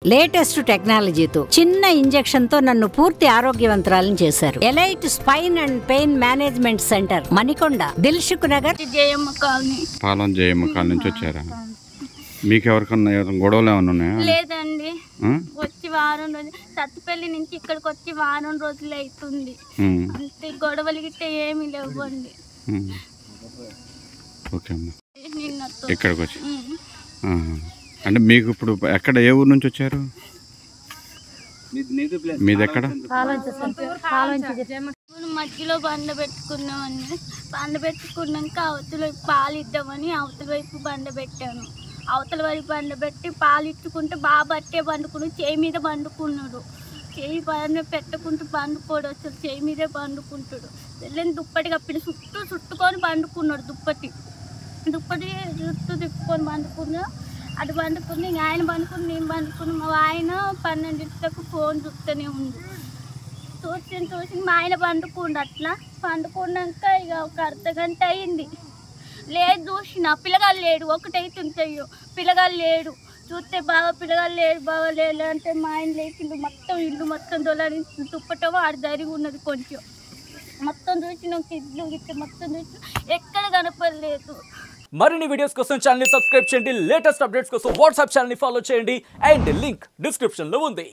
Latest టెక్నాలజీతో చిన్న injection తో నన్ను పూర్తి ఆరోగ్యవంతురాలను చేశారు elite spine and pain management centre Manikonda Dilsukhnagar Jayamma colony Palem Jayamma కాల నుంచి వచ్చారా మీకు ఎవరికన్నా ఎవరైనా గొడవలు ఏమైనా ఉన్నాయా లేదండి ఆ? వచ్చి వారం రోజులు సత్తుపల్లి నుంచి ఇక్కడికి వచ్చి వారం రోజులు అవుతుంది ఉమ్, అంతే గొడవలు గిట్ట ఏమీ లేవండి ఉమ్. ఓకే అమ్మా నిన్నతో ఇక్కడికి వచ్చి ఉమ్. ఆహా. అంటే మీకు ఇప్పుడు ఎక్కడ ఏ ఊరు నుంచి వచ్చారు మీది ఎక్కడ ఇప్పుడు మధ్యలో బండ పెట్టుకున్నామని బండ పెట్టుకున్నాక అవతల వైపు పాలు ఇద్దామని అవతల వైపు బండ పెట్టాను అవతల వైపు బండ పెట్టి పాలు ఇచ్చుకుంటే బాగా బట్టే పండుకుని చేయి మీద పండుకున్నాడు చేయి బండ పెట్టుకుంటూ పండుకోడు అసలు చేయి మీదే పండుకుంటాడు వెళ్ళని దుప్పటి కప్పిన చుట్టూ చుట్టుకొని పండుకున్నాడు దుప్పటి దుప్పటి చుట్టూ తిప్పుకొని పండుకున్నా అది పండుకుని ఇంక ఆయన పండుకుని నేను పండుకుని మా ఆయన పన్నెండింటికి ఫోన్ చూస్తూనే ఉంది చూసి చూసి మా ఆయన పండుకుండు అట్లా పండుకున్నాక ఇక ఒక అర్ధ గంట అయింది లేదు చూసిన పిల్లగాలు లేడు ఒకటైతే ఉంటాయో పిల్లగాలు లేడు చూస్తే బాగా పిల్లగాలు లేడు బాగా లేడు అంటే మా ఆయన లేచిండు మొత్తం ఇల్లు మొత్తం దొలని తుప్పటం ఆడ జరిగి ఉన్నది కొంచెం మొత్తం చూసిన ఇల్లు గిట్ల మొత్తం చూసి ఎక్కడ కనపడలేదు మరిన్ని వీడియోస్ కోసం ఛానల్ సబ్స్క్రైబ్ చేయండి లేటెస్ట్ అప్డేట్స్ కోసం వాట్సాప్ ఛానల్ ఫాలో చేయండి అండ్ లింక్ డిస్క్రిప్షన్ లో ఉంది